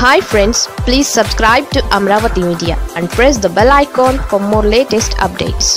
hi friends please subscribe to Amaravati Media and press the bell icon for more latest updates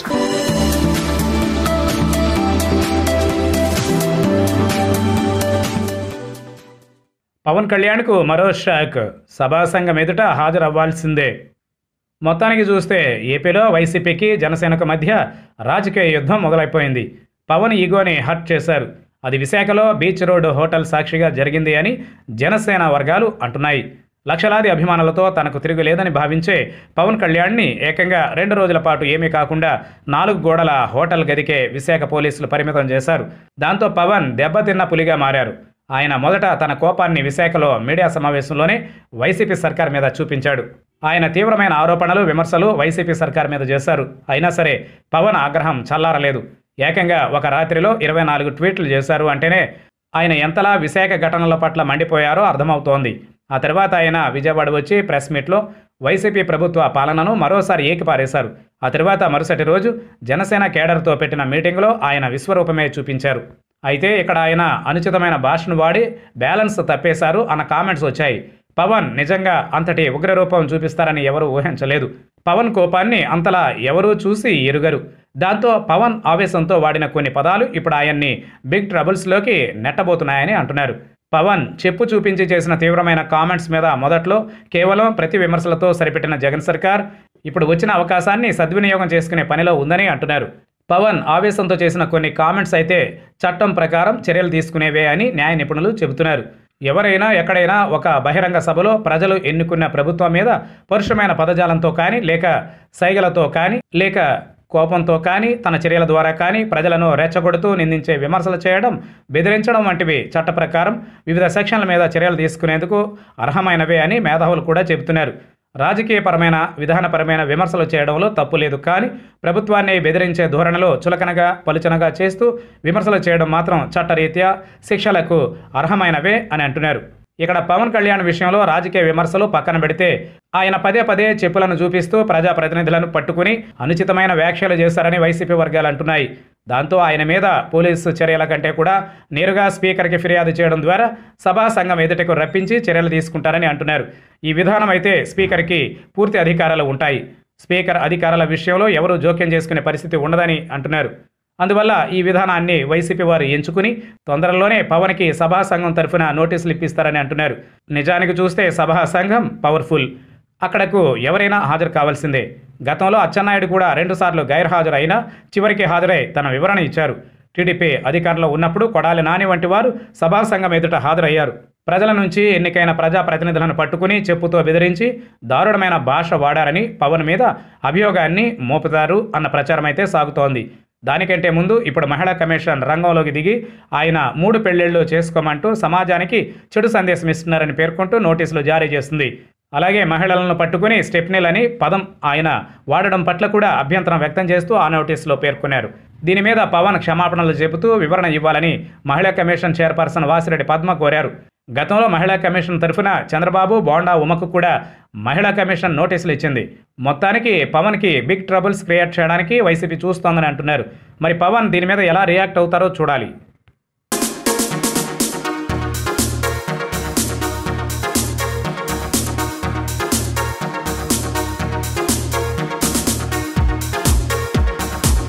Pawan కళ్యాణ్కు మరో shock సభాసంఘం ఎదుట హాజరవ్వాల్సిందే మొత్తానికి చూస్తే ఏపీలో వైసీపీకి జనసేనకు మధ్య రాజకీయ యుద్ధం మొదలైపోయింది పవన్ ఈగోని హర్ట్ చేశారు అది విశాఖలో బీచ్ రోడ్ హోటల్ సాక్షిగా జరిగింది అని జనసేన వర్గాలు అంటున్నాయి లక్షలాది అభిమానులతో తనకు తిరుగులేదని భావించే పవన్ కళ్యాణ్ని ఏకంగా రెండు రోజుల పాటు ఏమీ కాకుండా నాలుగు గోడల హోటల్ గదికే విశాఖ పోలీసులు పరిమితం చేశారు దాంతో పవన్ దెబ్బతిన్న పులిగా మారారు ఆయన మొదట తన కోపాన్ని విశాఖలో మీడియా సమావేశంలోనే వైసీపీ సర్కార్ మీద చూపించాడు ఆయన తీవ్రమైన ఆరోపణలు విమర్శలు వైసీపీ సర్కార్ మీద చేశారు అయినా సరే పవన్ ఆగ్రహం చల్లారలేదు ఏకంగా ఒక రాత్రిలో ఇరవై నాలుగు ట్వీట్లు చేశారు అంటేనే ఆయన ఎంతలా విశాఖ ఘటనల పట్ల మండిపోయారో అర్థమవుతోంది ఆ తర్వాత ఆయన విజయవాడ వచ్చి ప్రెస్ మీట్లో వైసీపీ ప్రభుత్వ పాలనను మరోసారి ఏకిపారేశారు ఆ తర్వాత మరుసటి రోజు జనసేన కేడర్తో పెట్టిన మీటింగ్లో ఆయన విశ్వరూపమే చూపించారు అయితే ఇక్కడ ఆయన అనుచితమైన భాషను వాడి బ్యాలెన్స్ తప్పేశారు అన్న కామెంట్స్ వచ్చాయి పవన్ నిజంగా అంతటి ఉగ్రరూపం చూపిస్తారని ఎవరూ ఊహించలేదు పవన్ కోపాన్ని అంతలా ఎవరూ చూసి ఎరుగరు దాంతో పవన్ ఆవేశంతో వాడిన కొన్ని పదాలు ఇప్పుడు ఆయన్ని బిగ్ ట్రబుల్స్లోకి నెట్టబోతున్నాయని అంటున్నారు పవన్ చెప్పు చూపించి చేసిన తీవ్రమైన కామెంట్స్ మీద మొదట్లో కేవలం ప్రతి విమర్శలతో సరిపెట్టిన జగన్ సర్కార్ ఇప్పుడు వచ్చిన అవకాశాన్ని సద్వినియోగం చేసుకునే పనిలో ఉందని అంటున్నారు పవన్ ఆవేశంతో చేసిన కొన్ని కామెంట్స్ అయితే చట్టం ప్రకారం చర్యలు తీసుకునేవే అని న్యాయ నిపుణులు చెబుతున్నారు ఎవరైనా ఎక్కడైనా ఒక బహిరంగ సభలో ప్రజలు ఎన్నుకున్న ప్రభుత్వం మీద పరుషమైన పదజాలంతో కానీ లేక సైగలతో కానీ లేక కోపంతో కానీ తన చర్యల ద్వారా కానీ ప్రజలను రెచ్చగొడుతూ నిందించే విమర్శలు చేయడం బెదిరించడం వంటివి చట్ట ప్రకారం వివిధ సెక్షన్ల మీద చర్యలు తీసుకునేందుకు అర్హమైనవే అని మేధావులు కూడా చెబుతున్నారు రాజకీయపరమైన విధానపరమైన విమర్శలు చేయడంలో తప్పు లేదు కానీ ప్రభుత్వాన్ని బెదిరించే ధోరణిలో చులకనగా పలుచనగా చేస్తూ విమర్శలు చేయడం మాత్రం చట్టరీత్యా శిక్షలకు అర్హమైనవే అని అంటున్నారు ఇక్కడ పవన్ కళ్యాణ్ విషయంలో రాజకీయ విమర్శలు పక్కన పెడితే ఆయన పదే పదే చెప్పులను చూపిస్తూ ప్రజాప్రతినిధులను పట్టుకుని అనుచితమైన వ్యాఖ్యలు చేశారని వైసీపీ వర్గాలు అంటున్నాయి దాంతో ఆయన మీద పోలీసు చర్యల కంటే కూడా నేరుగా స్పీకర్కి ఫిర్యాదు చేయడం ద్వారా సభా సంఘం ఎదుటకు రప్పించి చర్యలు తీసుకుంటారని అంటున్నారు ఈ విధానం అయితే స్పీకర్కి పూర్తి అధికారాలు ఉంటాయి స్పీకర్ అధికారాల విషయంలో ఎవరూ జోక్యం చేసుకునే పరిస్థితి ఉండదని అంటున్నారు అందువల్ల ఈ విధానాన్ని వైసీపీ వారు ఎంచుకుని తొందరలోనే పవన్కి సభా సంఘం తరఫున నోటీసులు ఇప్పిస్తారని అంటున్నారు నిజానికి చూస్తే సభా సంఘం పవర్ఫుల్ అక్కడకు ఎవరైనా హాజరు కావాల్సిందే గతంలో అచ్చెన్నాయుడు కూడా రెండుసార్లు గైర్హాజరు అయినా చివరికి హాజరై తన వివరణ ఇచ్చారు టీడీపీ అధికారంలో ఉన్నప్పుడు కొడాలి నాని వంటి వారు సభా సంఘం ఎదుట హాజరయ్యారు ప్రజల నుంచి ఎన్నికైన ప్రజాప్రతినిధులను పట్టుకుని చెప్పుతో బెదిరించి దారుణమైన భాష వాడారని పవన్ మీద అభియోగాన్ని మోపుతారు అన్న ప్రచారం అయితే సాగుతోంది దానికంటే ముందు ఇప్పుడు మహిళా కమిషన్ రంగంలోకి దిగి ఆయన మూడు పెళ్లిళ్ళు చేసుకోమంటూ సమాజానికి చెడు సందేశం ఇస్తున్నారని పేర్కొంటూ నోటీసులు జారీ చేస్తుంది అలాగే మహిళలను పట్టుకుని స్టెప్నీలని పదం ఆయన వాడడం పట్ల కూడా అభ్యంతరం వ్యక్తం చేస్తూ ఆ నోటీసులో పేర్కొన్నారు దీని మీద పవన్ క్షమాపణలు చెబుతూ వివరణ ఇవ్వాలని మహిళా కమిషన్ చైర్పర్సన్ వాసిరెడ్డి పద్మ కోరారు గతంలో మహిళా కమిషన్ తరఫున చంద్రబాబు బోండా ఉమకు కూడా మహిళా కమిషన్ నోటీసులు ఇచ్చింది మొత్తానికి పవన్కి బిగ్ ట్రబుల్స్ క్రియేట్ చేయడానికి వైసీపీ చూస్తోందని అంటున్నారు మరి పవన్ దీని మీద ఎలా రియాక్ట్ అవుతారో చూడాలి